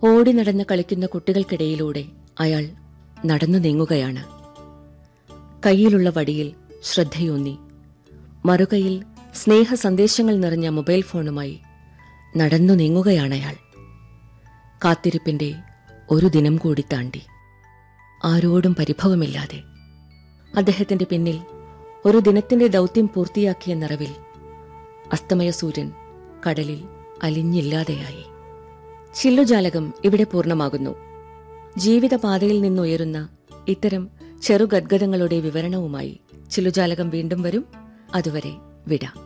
ഓടി നടന്ന് കളിക്കുന്ന കുട്ടികൾക്കിടയിലൂടെ അയാൾ നടന്നു നീങ്ങുകയാണ് കയ്യിലുള്ള വടിയിൽ ശ്രദ്ധയൂന്നി മറുകയിൽ സ്നേഹ സന്ദേശങ്ങൾ നിറഞ്ഞ മൊബൈൽ ഫോണുമായി നടന്നു നീങ്ങുകയാണയാൾ കാത്തിരിപ്പിന്റെ ഒരു ദിനം കൂടി താണ്ടി ആരോടും പരിഭവമില്ലാതെ അദ്ദേഹത്തിന്റെ പിന്നിൽ ഒരു ദിനത്തിന്റെ ദൗത്യം പൂർത്തിയാക്കിയ നിറവിൽ അസ്തമയ സൂര്യൻ കടലിൽ അലിഞ്ഞില്ലാതെയായി ചില്ലുജാലകം ഇവിടെ പൂർണ്ണമാകുന്നു ജീവിതപാതയിൽ നിന്നുയരുന്ന ഇത്തരം ചെറുഗദ്ഗതങ്ങളുടെ വിവരണവുമായി ചില്ലുജാലകം വീണ്ടും വരും അതുവരെ വിട